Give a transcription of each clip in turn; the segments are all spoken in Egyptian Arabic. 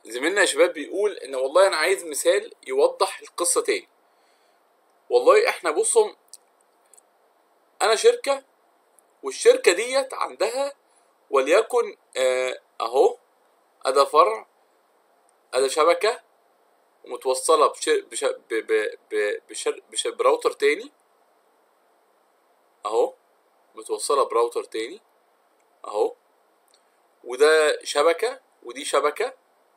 زميلنا يا شباب بيقول ان والله انا عايز مثال يوضح القصه تاني والله احنا بصوا انا شركه والشركه ديت عندها وليكن آه اهو ادا فرع ادا شبكه متوصله بشر بش ب ب ب بشر بش براوتر تاني اهو متوصله براوتر تاني اهو وده شبكه ودي شبكه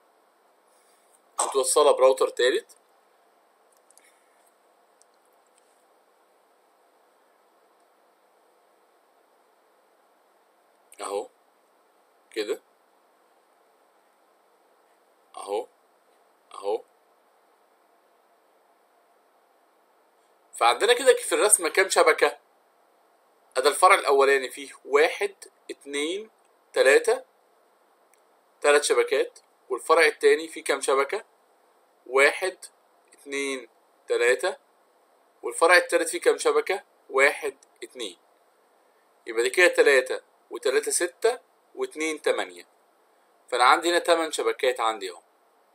متوصله براوتر تالت اهو كده اهو اهو فعندنا كده في الرسمة كام شبكة؟ أدا الفرع الأولاني فيه واحد اتنين تلاتة تلات شبكات والفرع التاني فيه كام شبكة؟ واحد اتنين تلاتة والفرع التالت فيه كام شبكة؟ واحد اتنين يبقى دي كده تلاتة وتلاتة ستة واتنين تمانية فأنا عندي هنا تمن شبكات عندي اهو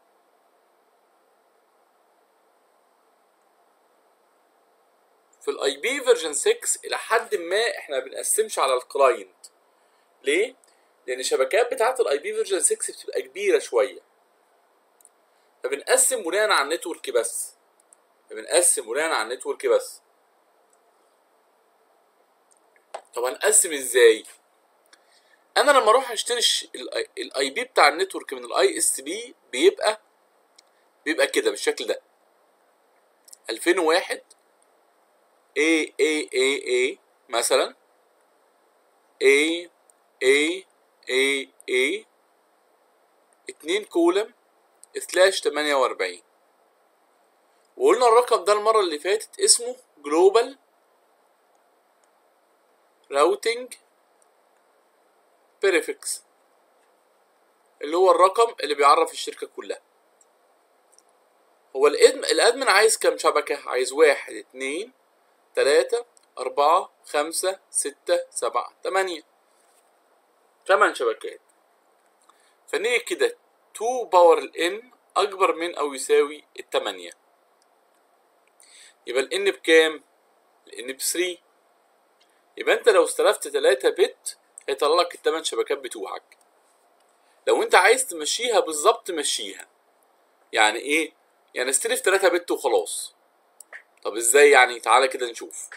في الاي بي فيرجن 6 الى حد ما احنا بنقسمش على الكلاينت ليه لان الشبكات بتاعت الاي بي فيرجن 6 بتبقى كبيره شويه فبنقسم بناء على النتورك بس فبنقسم بناء على النتورك بس طب هنقسم ازاي انا لما اروح اشتري الاي بي بتاع النتورك من الاي اس بي بيبقى بيبقى كده بالشكل ده 2001 A A A A مثلا A A A A اتنين كولم سلاش تمانية وأربعين وقلنا الرقم ده المرة اللي فاتت اسمه جلوبال راوتنج بريفكس اللي هو الرقم اللي بيعرف الشركة كلها هو الادم الادمن عايز كام شبكة عايز واحد اتنين تلاتة أربعة خمسة ستة سبعة تمانية تمن شبكات فنيجي كده 2 باور الان أكبر من أو يساوي التمانية يبقى الان بكام؟ الان بثري يبقى انت لو استلفت تلاتة بت هيطلع لك التمن شبكات بتوعك لو انت عايز تمشيها بالظبط مشيها يعني ايه؟ يعني استلف تلاتة بت وخلاص طب ازاي يعني تعالى كده نشوف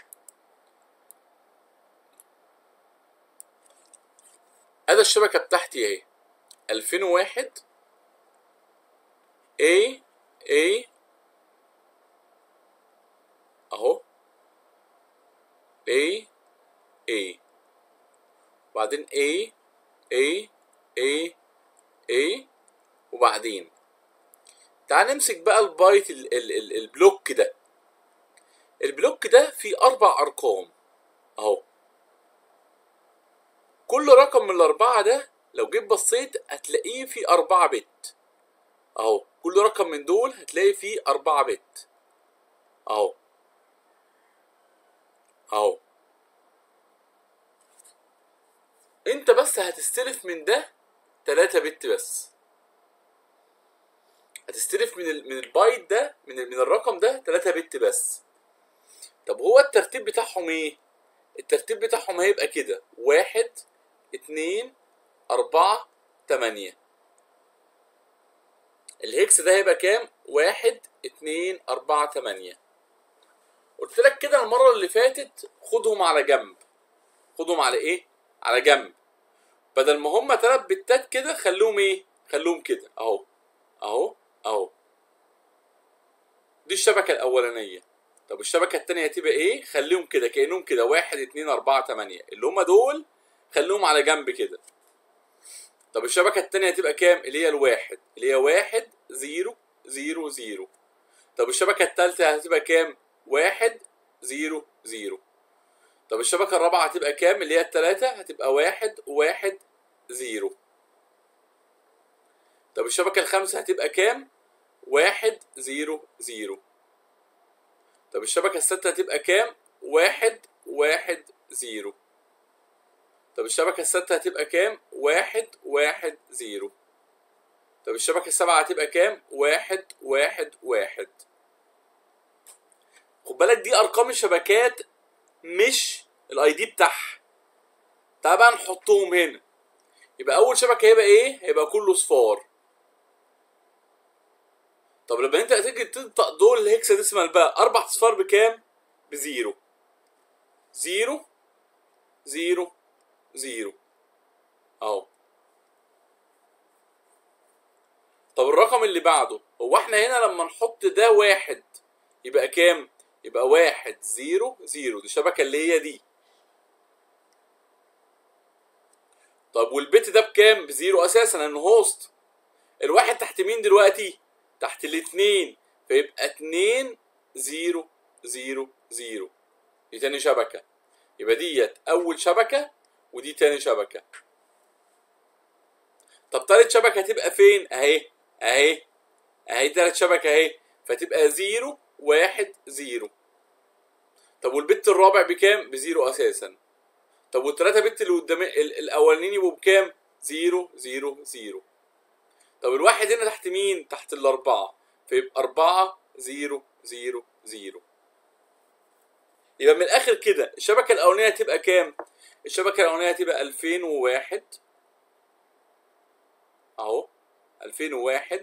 ادي الشبكة بتاعتي اهي 2001 A A اهو A A وبعدين A A A A وبعدين تعال نمسك بقى البايت ال ال ال البلوك ده البلوك ده فيه أربع أرقام أهو كل رقم من الأربعة ده لو جيت بصيت هتلاقيه فيه أربعة بت أهو كل رقم من دول هتلاقي فيه أربعة بت أهو أهو أنت بس هتستلف من ده تلاتة بت بس هتستلف من ال... من البايت ده من ال... من الرقم ده تلاتة بت بس طب هو الترتيب بتاعهم ايه؟ الترتيب بتاعهم هيبقى كده واحد اتنين أربعة تمانية الهكس ده هيبقى كام؟ واحد اتنين أربعة تمانية قلت لك كده المرة اللي فاتت خدهم على جنب خدهم على ايه؟ على جنب بدل ما هما تلات بتات كده خلوهم ايه؟ خلوهم كده اهو اهو اهو دي الشبكة الأولانية طب الشبكة التانية هتبقى ايه؟ خليهم كده كأنهم كده واحد اتنين أربعة تمانية اللي هما دول خليهم على جنب كده طب الشبكة التانية هتبقى كام؟ اللي هي الواحد اللي هي واحد زيرو زيرو زيرو طب الشبكة التالتة هتبقى كام؟ واحد زيرو زيرو طب الشبكة الرابعة هتبقى كام؟ اللي هي التلاتة هتبقى واحد واحد زيرو طب الشبكة الخامسة هتبقى كام؟ واحد زيرو زيرو طب الشبكة الستة هتبقى كام؟ واحد واحد زيرو طب الشبكة الستة هتبقى كام؟ واحد واحد زيرو طب الشبكة السبعة هتبقى كام؟ واحد واحد واحد خد بالك دي أرقام الشبكات مش الاي دي بتاعها تعال بقى نحطهم هنا يبقى أول شبكة هيبقى إيه؟ هيبقى كله صفار طب لما أنت هتيجي تنطق دول الهكسا ديسمال بقى أربع أصفار بكام؟ بزيرو زيرو زيرو زيرو أهو طب الرقم اللي بعده هو احنا هنا لما نحط ده واحد يبقى كام؟ يبقى واحد زيرو زيرو دي الشبكة اللي هي دي طب والبت ده بكام؟ بزيرو اساسا لانه هوست الواحد تحت مين دلوقتي؟ تحت الاتنين فيبقى اتنين زيرو زيرو زيرو دي تاني شبكة يبقى ديت أول شبكة ودي تاني شبكة طب تالت شبكة هتبقى فين؟ أهي أهي أهي تالت شبكة أهي فتبقى زيرو واحد زيرو طب والبت الرابع بكام؟ بزيرو أساسا طب والتلاتة بت اللي قدام ال- الأولانيين يبقوا بكام؟ زيرو زيرو زيرو طب الواحد هنا تحت مين؟ تحت الأربعة فيبقى أربعة زيرو زيرو زيرو يبقى من الآخر كده الشبكة الأولانية هتبقى كام؟ الشبكة الأولانية هتبقى 2001 أهو 2001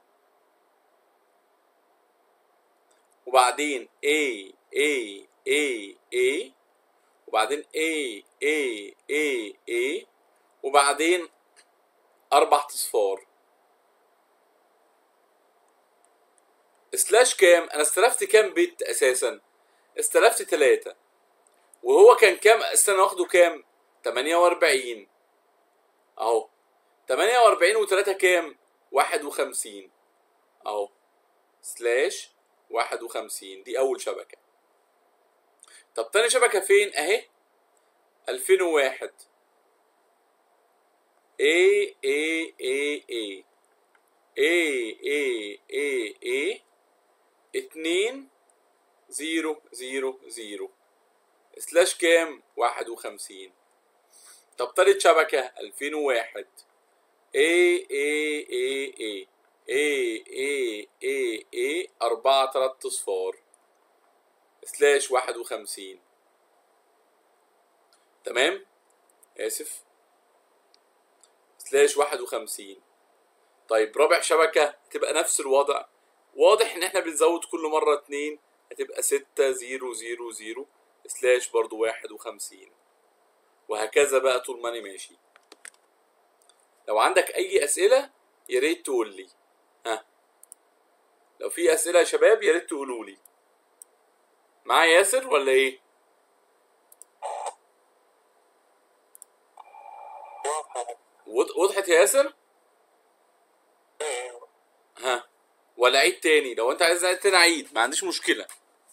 وبعدين A A A A وبعدين A A A A وبعدين أربع أصفار سلاش كام؟ أنا استلفت كام بت أساسا؟ استلفت تلاتة وهو كان كام؟ استنى واخده كام؟ تمانية وأربعين أهو تمانية وأربعين وتلاتة كام؟ واحد وخمسين أهو سلاش واحد وخمسين دي أول شبكة طب تاني شبكة فين؟ أهي ألفين وواحد A A A A A A A A اتنين زيرو زيرو زيرو سلاش كام؟ واحد وخمسين طب تالت شبكة ألفين وواحد A A A A A A A A أربعة تلات أصفار سلاش واحد وخمسين تمام؟ آسف سلاش واحد وخمسين طيب رابع شبكة تبقى نفس الوضع واضح ان احنا بنزود كل مرة اتنين هتبقى ستة زيرو زيرو زيرو سلاش برضو واحد وخمسين وهكذا بقى طول ما انا ماشي لو عندك اي اسئلة يا ريت تقول لي ها لو في اسئلة يا شباب يا ريت تقولوا لي معايا ياسر ولا ايه واضحة وض- وضحت يا ياسر ايه ها ولا عيد تاني لو انت عايز عيد تاني عيد ما عنديش مشكلة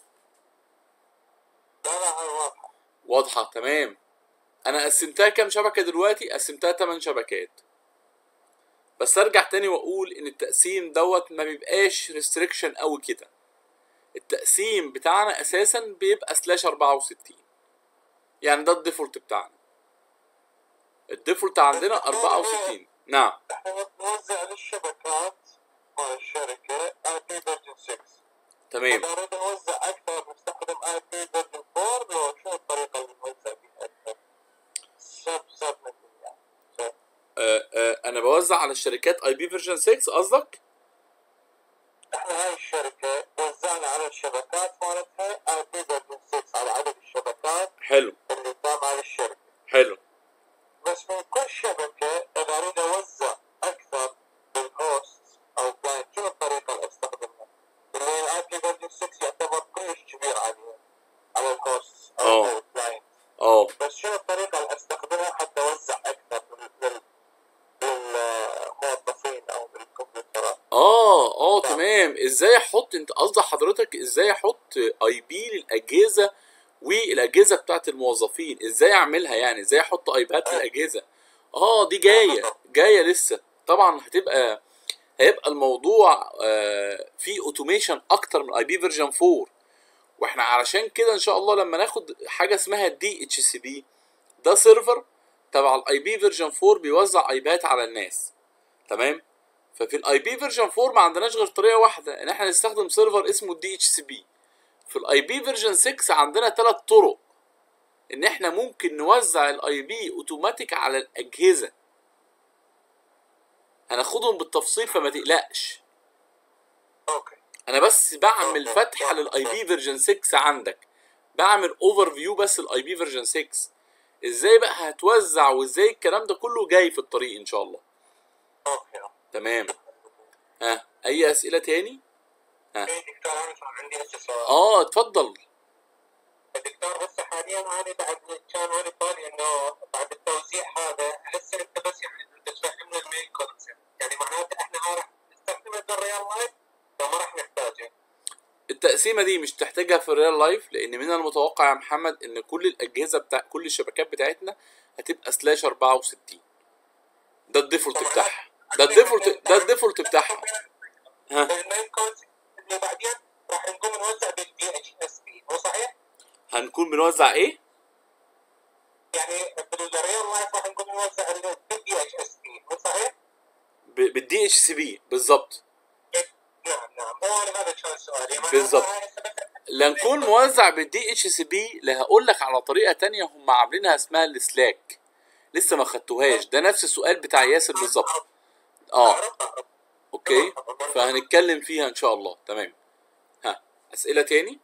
لا لا هاي واضحة واضحة تمام انا قسمتها كام شبكة دلوقتي قسمتها 8 شبكات بس ارجع تاني واقول ان التقسيم دوت ما بيبقاش ريستريكشن قوي كده التقسيم بتاعنا اساسا بيبقى سلاش 64 يعني ده الديفولت بتاعنا الديفولت عندنا 64 نعم احنا بنوزع للشبكات مال الشركة اي بي فيرجن 6 تمام اذا نريد نوزع اكثر نستخدم اي بي فيرجن 4 لو شنو الطريقة اللي نوزع بيها اكثر سب سب مثل يعني سب. آه آه انا بوزع على الشركات اي بي فيرجن 6 قصدك احنا هاي الشركة وزعنا على الشبكات مالتها اي بي فيرجن 6 على عدد الشبكات حلو اللي تابعة للشركة حلو بس من كل شبكة إذا أريد أوزع أكثر بالهوست أو كلاينت شنو الطريقة اللي أستخدمها؟ اللي الآي بي فيرجن 6 يعتبر كلش كبير عليه على الهوست أو أوه. أو الكلاينت اه بس شنو الطريقة اللي أستخدمها حتى أوزع أكثر لل- لل- للموظفين أو للكمبيوترات؟ اه اه تمام ازاي احط انت قصد حضرتك ازاي احط اي بي للاجهزه والاجهزه بتاعت الموظفين ازاي اعملها يعني ازاي احط ايباد في الاجهزه اه دي جايه جايه لسه طبعا هتبقى هيبقى الموضوع آه فيه اوتوميشن اكتر من اي بي فيرجن 4 واحنا علشان كده ان شاء الله لما ناخد حاجه اسمها دي اتش سي بي ده سيرفر تبع الاي بي فيرجن 4 بيوزع ايباد على الناس تمام ففي الاي بي فيرجن 4 ما عندناش غير طريقه واحده ان احنا نستخدم سيرفر اسمه الدي اتش سي بي في الاي بي فيرجن 6 عندنا ثلاث طرق ان احنا ممكن نوزع الاي بي اوتوماتيك على الاجهزه هناخدهم بالتفصيل فما تقلقش اوكي انا بس بعمل فتحه للاي بي فيرجن 6 عندك بعمل اوفر فيو بس الاي بي فيرجن 6 ازاي بقى هتوزع وازاي الكلام ده كله جاي في الطريق ان شاء الله اوكي تمام ها اي اسئله تاني إيه دكتور انا صار عندي هسه سؤال اه اتفضل دكتور هسه حاليا انا بعد كان انا بالي انه بعد التوزيع هذا هسه انت بس يعني تفهمنا المين كونسبت يعني معناته احنا راح نستخدم الريال لايف لو ما راح نحتاجه التقسيمه دي مش تحتاجها في الريال لايف لان من المتوقع يا محمد ان كل الاجهزه بتاع كل الشبكات بتاعتنا هتبقى سلاش 64 ده الديفولت بتاعها ده الديفولت ده الديفولت بتاعها ها المين كونسبت اللي بعدين راح نقوم نوزع بالدي اتش اس بي هو صحيح؟ هنكون بنوزع ايه يعني بالريال لايف راح نقوم نوزع بالدي اتش اس بي هو صحيح؟ ب- بالدي اتش سي بي بالظبط نعم نعم هو انا هذا كان سؤالي معناته بالضبط. هاي هسه بس- لا نكون موزع بالدي اتش سي بي لا هقول لك على طريقه تانية هم عاملينها اسمها السلاك لسه ما خدتوهاش ده نفس السؤال بتاع ياسر بالظبط اه أعرف- أعرف. اوكي فهنتكلم فيها ان شاء الله تمام ها اسئله تاني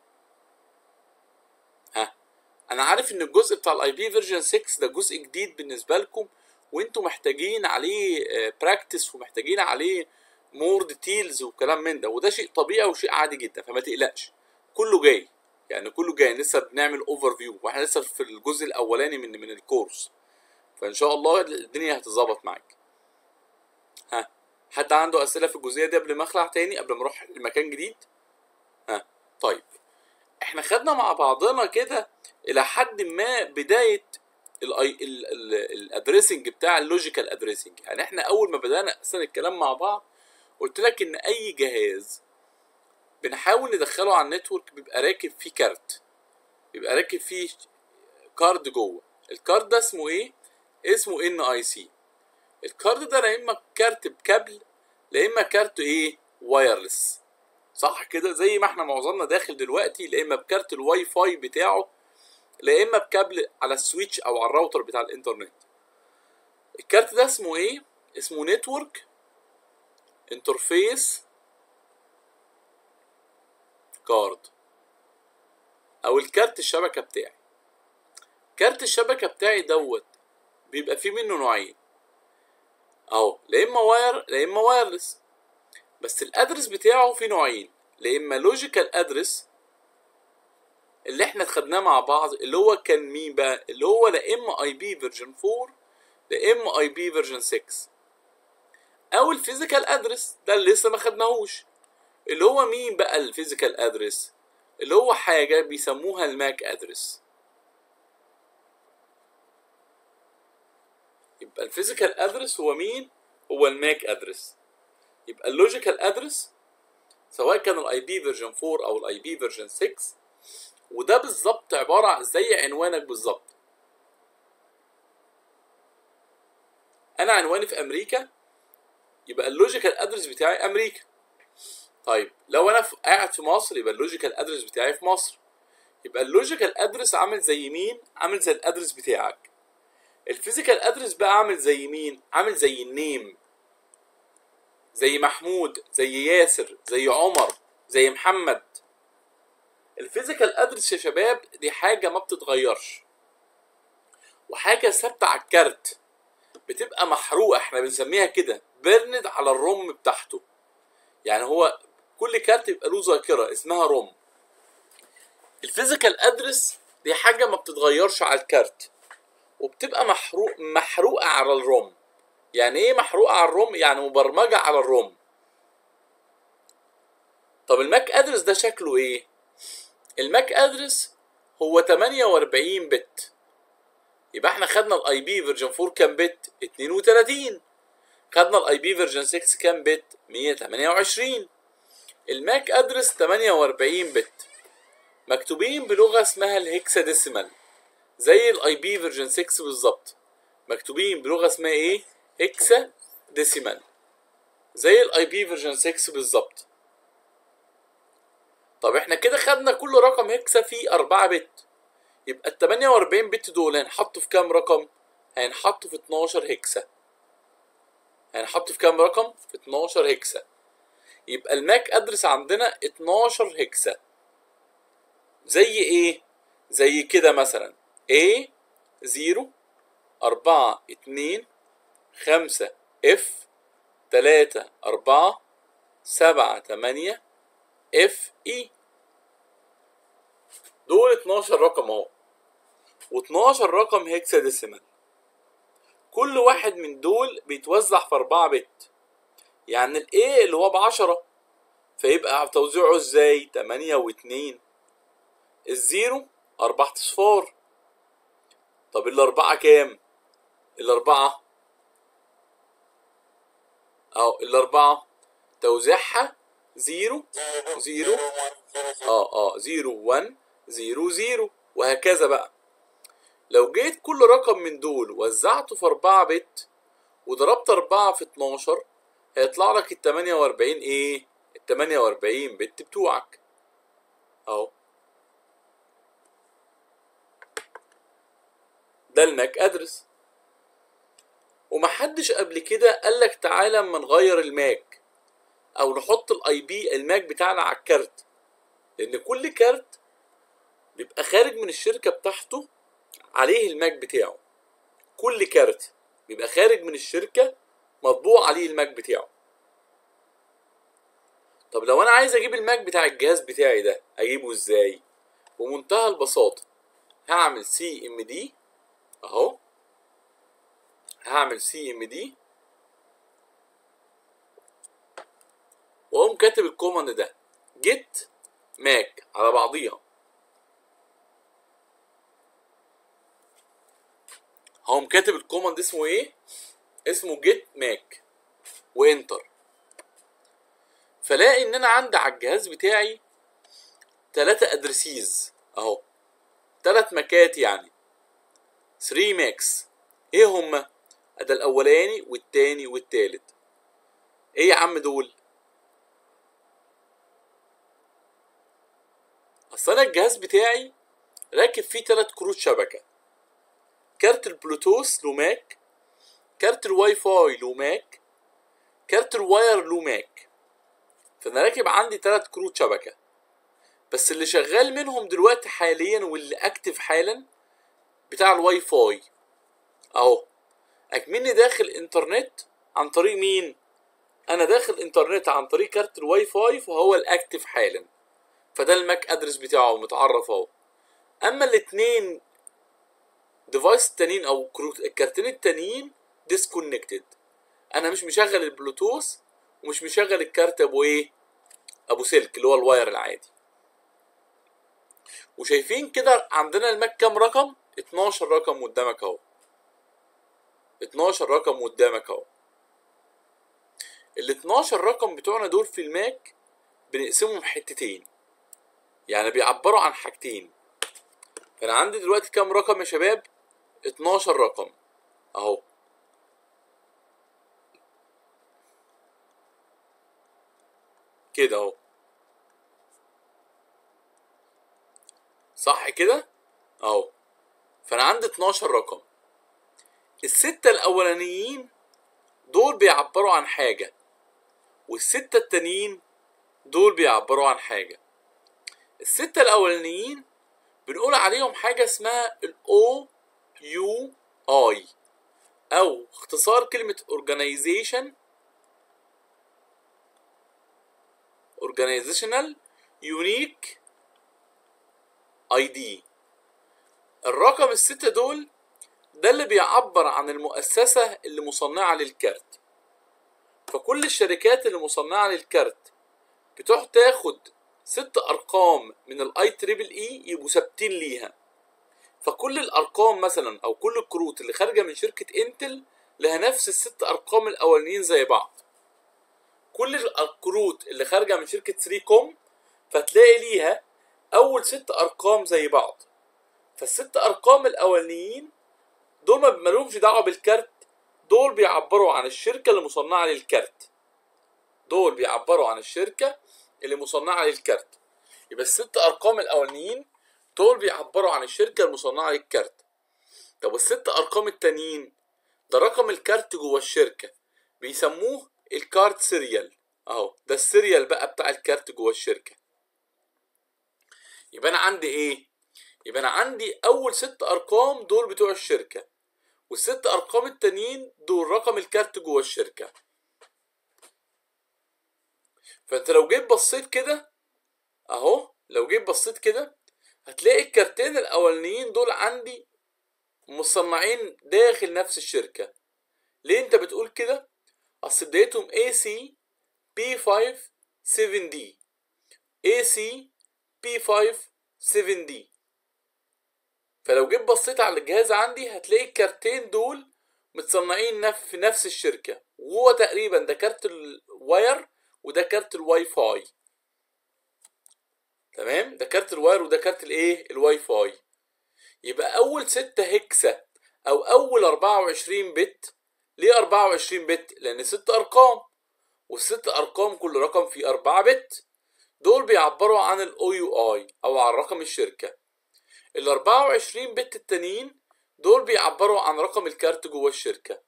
ها انا عارف ان الجزء بتاع الاي بي فيرجن 6 ده جزء جديد بالنسبه لكم وانتم محتاجين عليه براكتس ومحتاجين عليه مور ديتيلز وكلام من ده وده شيء طبيعي وشيء عادي جدا فما تقلقش كله جاي يعني كله جاي لسه بنعمل اوفر فيو واحنا لسه في الجزء الاولاني من من الكورس فان شاء الله الدنيا هتظبط معاك ها حد عنده اسئله في الجزئيه دي قبل ما اخلع تاني قبل ما اروح لمكان جديد ها طيب احنا خدنا مع بعضنا كده الى حد ما بدايه الاي الادريسنج بتاع اللوجيكال ادريسنج يعني احنا اول ما بدانا اصلا الكلام مع بعض قلت لك ان اي جهاز بنحاول ندخله على النتورك بيبقى راكب فيه كارت بيبقى راكب فيه كارد جوه الكارد ده اسمه ايه اسمه ان اي سي الكارد ده لا اما كارت بكابل لا اما كارت ايه وايرلس صح كده زي ما احنا معظمنا داخل دلوقتي لا اما بكارت الواي فاي بتاعه لا اما بكابل على السويتش او على الراوتر بتاع الانترنت الكارت ده اسمه ايه اسمه نتورك انترفيس كارد او الكارت الشبكه بتاعي كارت الشبكه بتاعي دوت بيبقى فيه منه نوعين اهو لا اما واير لا اما وايرلس بس الادرس بتاعه فيه نوعين لا اما لوجيكال ادرس اللي احنا خدناه مع بعض اللي هو كان مين بقى اللي هو لا اما اي بي فيرجن 4 لا اما اي بي فيرجن 6 او الفيزيكال ادرس ده اللي لسه ما خدناهوش اللي هو مين بقى الفيزيكال ادرس اللي هو حاجه بيسموها الماك ادرس يبقى الفيزيكال ادرس هو مين هو الماك ادرس يبقى اللوجيكال ادرس سواء كان الاي بي فيرجن 4 او الاي بي فيرجن 6 وده بالظبط عباره عن زي عنوانك بالظبط انا عنواني في امريكا يبقى اللوجيكال ادرس بتاعي امريكا طيب لو انا في- قاعد في مصر يبقى اللوجيكال ادرس بتاعي في مصر يبقى اللوجيكال ادرس عامل زي مين عامل زي الادرس بتاعك الفيزيكال ادرس بقى عامل زي مين عامل زي النيم زي محمود زي ياسر زي عمر زي محمد الفيزيكال ادرس يا شباب دي حاجه ما بتتغيرش وحاجه ثابته على الكارت بتبقى محروقه احنا بنسميها كده بيرند على الروم بتاعته يعني هو كل كارت يبقى له ذاكره اسمها روم الفيزيكال ادرس دي حاجه ما بتتغيرش على الكارت وبتبقى محروق محروقه على الروم يعني ايه محروقه على الروم يعني مبرمجه على الروم طب الماك ادرس ده شكله ايه الماك ادرس هو 48 بت يبقى احنا خدنا الاي بي فيرجن 4 كام بت 32 خدنا الاي بي فيرجن 6 كام بت 128 الماك ادرس 48 بت مكتوبين بلغه اسمها الهكساديسيمال زي الاي بي فيرجن 6 بالظبط مكتوبين بلغه اسمها ايه هكسا ديسيمال زي الاي بي فيرجن 6 بالظبط طب احنا كده خدنا كل رقم هكسا فيه 4 بت يبقى ال 48 بت دول هنحطوا في كام رقم؟ هينحطوا في 12 هكسا هنحط في كام رقم؟ في 12 هكسا يبقى الماك ادرس عندنا 12 هكسا زي ايه؟ زي كده مثلا A 0 4 2 5 F 3 4 7 8 F E دول 12 رقم اهو و12 رقم هكسا ديسيمال كل واحد من دول بيتوزع في 4 بت يعني ال A اللي هو بعشرة فيبقى توزيعه ازاي؟ 8 و2 الزيرو أربع أصفار طب الأربعة كام؟ الأربعة أهو الأربعة توزيعها زيرو زيرو. اه اه زيرو 1 زيرو زيرو وهكذا بقى لو جيت كل رقم من دول وزعته في 4 بت وضربت 4 في 12 هيطلع لك ال 48 ايه؟ ال 48 بت بتوعك اهو ده الماك ادرس ومحدش قبل كده قالك تعالى اما نغير الماك او نحط الاي بي الماك بتاعنا على الكارت لان كل كارت بيبقى خارج من الشركه بتاعته عليه الماك بتاعه كل كارت بيبقى خارج من الشركه مطبوع عليه الماك بتاعه طب لو انا عايز اجيب الماك بتاع الجهاز بتاعي ده اجيبه ازاي بمنتهى البساطه هعمل سي ام دي اهو هعمل سي ام دي واقوم كاتب الكوماند ده جيت ماك على بعضيها هقوم كاتب الكوماند اسمه ايه اسمه جيت ماك وانتر فلاقي ان انا عندي على الجهاز بتاعي تلاتة ادرسيز اهو تلات ماكات يعني 3 ماكس ايه هما ده الاولاني والتاني والتالت ايه يا عم دول اصل انا الجهاز بتاعي راكب فيه تلات كروت شبكه كارت البلوتوث له ماك كارت الواي فاي له ماك كارت الواير له ماك فانا راكب عندي تلات كروت شبكه بس اللي شغال منهم دلوقتي حاليا واللي اكتف حالا بتاع الواي فاي اهو اكمني داخل انترنت عن طريق مين انا داخل انترنت عن طريق كارت الواي فاي فهو الاكتف حالا فده الماك ادرس بتاعه متعرف اهو اما الاتنين ديفايس التانيين او كروت الكارتين التانيين ديسكونكتد انا مش مشغل البلوتوث ومش مشغل الكارت ابو ايه ابو سلك اللي هو الواير العادي وشايفين كده عندنا الماك كام رقم 12 رقم قدامك اهو 12 رقم قدامك اهو ال 12 رقم بتوعنا دول في الماك بنقسمهم حتتين يعني بيعبروا عن حاجتين فانا عندي دلوقتي كام رقم يا شباب 12 رقم اهو كده اهو صح كده اهو فانا عندي 12 رقم الستة الاولانيين دول بيعبروا عن حاجة والستة التانيين دول بيعبروا عن حاجة الستة الاولانيين بنقول عليهم حاجة اسمها ال O U I أو اختصار كلمة organization organizational unique ID الرقم الستة دول ده اللي بيعبر عن المؤسسة اللي مصنعة للكارت فكل الشركات اللي مصنعة للكارت بتروح تاخد ست ارقام من الاي تريبل اي يبقوا ثابتين ليها فكل الارقام مثلا او كل الكروت اللي خارجه من شركه انتل لها نفس الست ارقام الاولانيين زي بعض كل الكروت اللي خارجه من شركه 3 كوم فتلاقي ليها اول ست ارقام زي بعض فالست ارقام الاولانيين دول ما لهمش دعوه بالكارت دول بيعبروا عن الشركه اللي مصنعه للكارت دول بيعبروا عن الشركه اللي مصنعه للكارت يبقى الست ارقام الاولانيين دول بيعبروا عن الشركه المصنعه للكارت طب والست ارقام التانيين ده رقم الكارت جوه الشركه بيسموه الكارت سيريال اهو ده السيريال بقى بتاع الكارت جوه الشركه يبقى انا عندي ايه يبقى انا عندي اول ست ارقام دول بتوع الشركه والست ارقام التانيين دول رقم الكارت جوه الشركه فانت لو جيت بصيت كده اهو لو جيت بصيت كده هتلاقي الكارتين الاولانيين دول عندي مصنعين داخل نفس الشركه ليه انت بتقول كده اصل بدايتهم AC P5 7D AC P5 7D فلو جيت بصيت على الجهاز عندي هتلاقي الكارتين دول متصنعين نف في نفس الشركة وهو تقريبا ده كارت الواير وده كارت الواي فاي تمام ده كارت الواير وده كارت الايه الواي فاي يبقى اول ستة هكسة او اول 24 بت ليه 24 بت لان ست ارقام والست ارقام كل رقم فيه 4 بت دول بيعبروا عن الاو يو اي او عن رقم الشركه ال 24 بت التانيين دول بيعبروا عن رقم الكارت جوه الشركه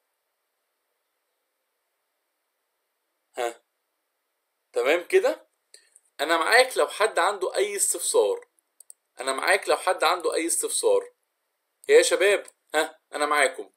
ها تمام كده انا معاك لو حد عنده اي استفسار انا معاك لو حد عنده اي استفسار يا شباب ها انا معاكم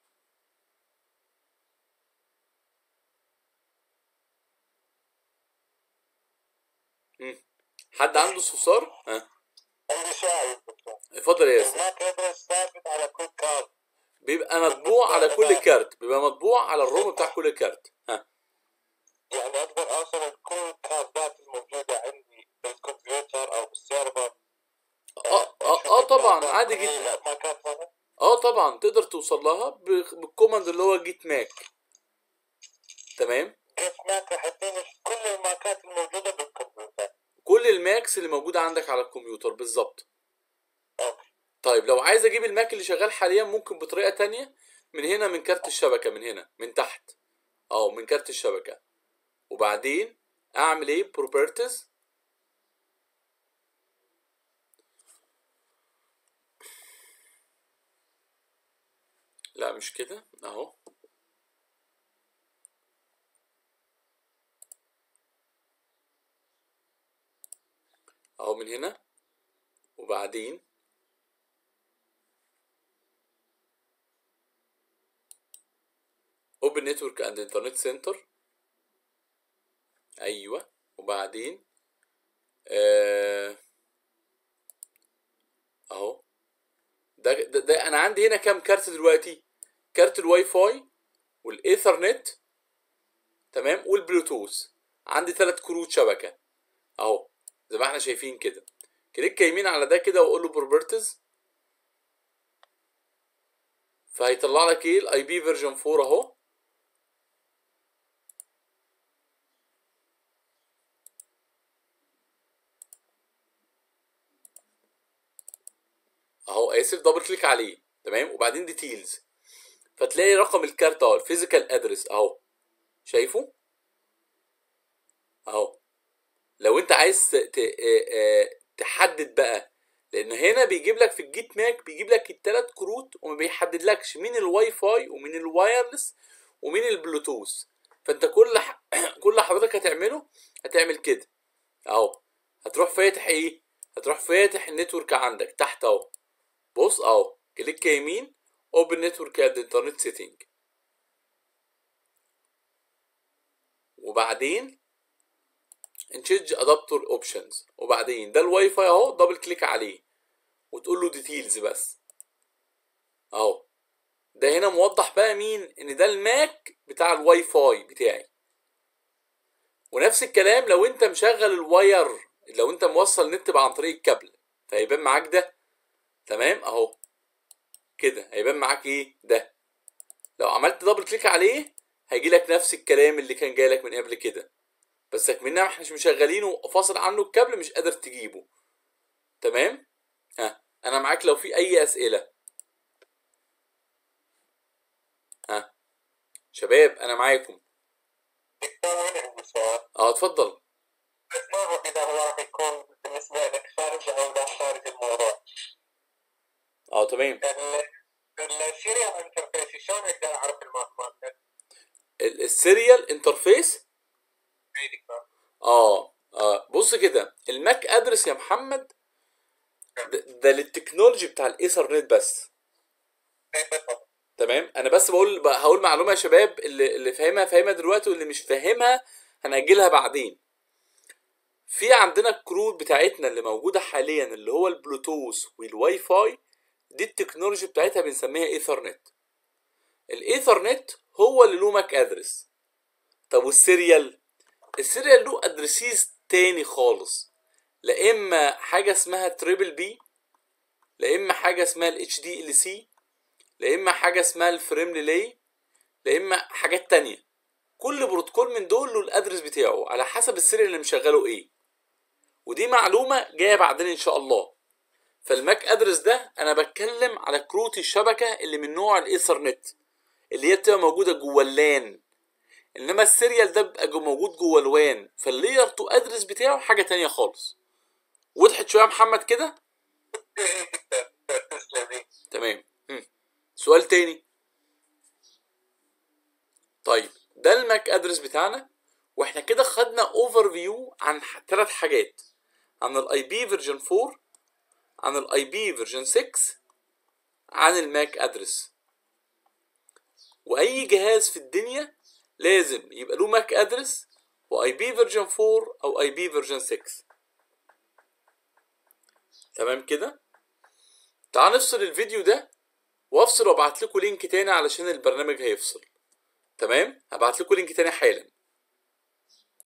مم. حد عنده استفسار ها عندي سؤال دكتور اتفضل يا ياسر الماك ادرس ثابت على كل كارد بيبقى مطبوع على كل كارت بيبقى مطبوع على الروم بتاع كل كارت ها يعني اقدر اوصل لكل الكاردات الموجوده عندي بالكمبيوتر او بالسيرفر اه اه, آه طبعا عادي جدا لا ماكات هذا اه طبعا تقدر توصل لها ب- بالكوماند اللي هو جيت ماك تمام جيت ماك راح يديني كل الماكات الموجوده بالكمبيوتر كل الماكس اللي موجوده عندك على الكمبيوتر بالظبط اوكي طيب لو عايز اجيب الماك اللي شغال حاليا ممكن بطريقه تانية من هنا من كارت الشبكه من هنا من تحت او من كارت الشبكه وبعدين اعمل ايه بروبرتيز لا مش كده اهو اهو من هنا وبعدين Open Network and Internet Center ايوه وبعدين آه، اهو ده, ده, ده انا عندي هنا كام كارت دلوقتي كارت الواي فاي والايثرنت تمام والبلوتوث عندي ثلاث كروت شبكه اهو زي ما احنا شايفين كده كليك يمين على ده كده واقول له بروبرتيز فهيطلع لك ايه الاي بي فيرجن 4 اهو اهو اسف دبل كليك عليه تمام وبعدين ديتيلز فتلاقي رقم الكارت اهو الفيزيكال ادرس اهو شايفه اهو لو انت عايز ت- ت- آه، آه، تحدد بقى لان هنا بيجيب لك في الجيت ماك بيجيب لك الثلاث كروت وما بيحددلكش مين الواي فاي ومين الوايرلس ومين البلوتوث فانت كل ح... كل حضرتك هتعمله هتعمل كده اهو هتروح فاتح ايه هتروح فاتح النتورك عندك تحت اهو بص اهو كليك يمين اوبن نتورك اد انترنت سيتنج وبعدين انشيج ادابتور اوبشنز وبعدين ده الواي فاي اهو دبل كليك عليه وتقول له ديتيلز بس اهو ده هنا موضح بقى مين ان ده الماك بتاع الواي فاي بتاعي ونفس الكلام لو انت مشغل الواير لو انت موصل نت بقى عن طريق الكابل فهيبان معاك ده تمام اهو كده هيبان معاك ايه ده لو عملت دبل كليك عليه هيجي لك نفس الكلام اللي كان جاي لك من قبل كده بس منها احنا مش مشغلينه وفاصل عنه الكابل مش قادر تجيبه تمام ها انا معاك لو في اي اسئله ها شباب انا معاكم دكتور وين عندي سؤال اه اتفضل بس ما اعرف اذا هو راح يكون بالنسبه لك خارج او لا خارج الموضوع اه تمام السيريال انترفيس شلون اقدر اعرف الماك مالته؟ ال- السيريال انترفيس اي دكتور اه اه بص كده الماك ادرس يا محمد ده, ده للتكنولوجي بتاع الايثرنت بس اي بالضبط تمام انا بس بقول بقى هقول معلومه يا شباب اللي اللي فاهمها فاهمها دلوقتي واللي مش فاهمها هنأجلها بعدين في عندنا الكروت بتاعتنا اللي موجوده حاليا اللي هو البلوتوث والواي فاي دي التكنولوجي بتاعتها بنسميها ايثرنت الايثرنت هو اللي له ماك ادرس طب والسيريال السيريال له ادرسيز تاني خالص لا اما حاجه اسمها تريبل بي لا اما حاجه اسمها الاتش دي ال سي لا اما حاجه اسمها الفريم ريلي لا اما حاجات تانية كل بروتوكول من دول له الادرس بتاعه على حسب السيريال اللي مشغله ايه ودي معلومه جايه بعدين ان شاء الله فالماك ادرس ده انا بتكلم على كروت الشبكه اللي من نوع الايثرنت اللي هي بتبقى موجوده جوه اللان انما السيريال ده بيبقى جو- موجود جوه الوان فاللاير تو ادرس بتاعه حاجه تانية خالص وضحت شويه يا محمد كده اي اي دكتور تسلم لي تمام مم. سؤال تاني طيب ده الماك ادرس بتاعنا واحنا كده خدنا اوفر فيو عن ثلاث حاجات عن الاي بي فيرجن 4 عن الاي بي فيرجن 6 عن الماك ادرس واي جهاز في الدنيا لازم يبقى له ماك ادرس واي بي فيرجن 4 او اي بي فيرجن 6 تمام كده تعال نفصل الفيديو ده وافصل وابعت لكم لينك تاني علشان البرنامج هيفصل تمام هبعت لكم لينك تاني حالا